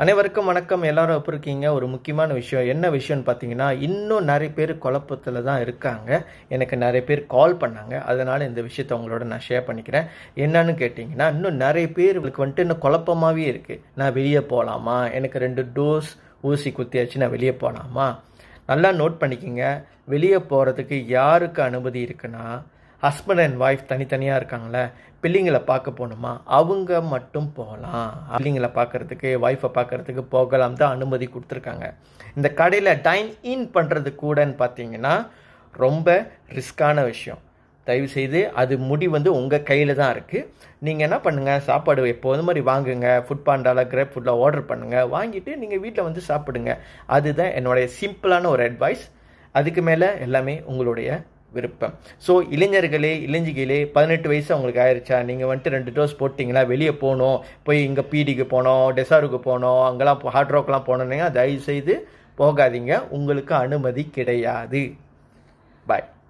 அனைவருக்கும் வணக்கம் எல்லாரும் எப்படி இருக்கீங்க ஒரு முக்கியமான விஷயம் என்ன விஷயம்னு பார்த்தீங்கன்னா இன்னும் நிறைய பேர் குழப்பத்தில் தான் இருக்காங்க எனக்கு நிறைய பேர் கால் பண்ணாங்க அதனால் இந்த விஷயத்தை உங்களோட நான் ஷேர் பண்ணிக்கிறேன் என்னன்னு கேட்டிங்கன்னா இன்னும் நிறைய பேர் உங்களுக்கு வந்துட்டு இன்னும் குழப்பமாகவே இருக்குது நான் வெளியே போகலாமா எனக்கு ரெண்டு டோஸ் ஊசி குத்தியாச்சு நான் வெளியே போகலாமா நல்லா நோட் பண்ணிக்கோங்க வெளியே போகிறதுக்கு யாருக்கு அனுமதி இருக்குன்னா ஹஸ்பண்ட் அண்ட் ஒய்ஃப் தனித்தனியாக இருக்காங்களே பிள்ளைங்களை பார்க்க போகணுமா அவங்க மட்டும் போகலாம் பிள்ளைங்களை பார்க்கறதுக்கு ஒய்ஃபை பார்க்கறதுக்கு போகலாம் தான் அனுமதி கொடுத்துருக்காங்க இந்த கடையில் டைன் இன் பண்ணுறது கூடன்னு பார்த்தீங்கன்னா ரொம்ப ரிஸ்கான விஷயம் தயவுசெய்து அது முடி வந்து உங்கள் கையில் தான் இருக்குது நீங்கள் என்ன பண்ணுங்கள் சாப்பாடு எப்போது மாதிரி வாங்குங்க ஃபுட் பாண்டாவில் கிரேப் ஃபுட்டில் ஆர்டர் பண்ணுங்கள் வாங்கிட்டு நீங்கள் வீட்டில் வந்து சாப்பிடுங்க அதுதான் என்னுடைய சிம்பிளான ஒரு அட்வைஸ் அதுக்கு மேலே எல்லாமே உங்களுடைய விருப்பம் ஸோ இளைஞர்களே இளைஞிகளே பதினெட்டு வயசு அவங்களுக்கு ஆயிடுச்சா நீங்கள் வந்துட்டு ரெண்டு டோஸ் போட்டிங்களா வெளியே போகணும் போய் இங்கே பீடிக்கு போனோம் டெசாருக்கு போனோம் அங்கெல்லாம் ஹார்ட் ராக்லாம் போனோன்னீங்க தயவுசெய்து போகாதீங்க உங்களுக்கு அனுமதி கிடையாது பாய்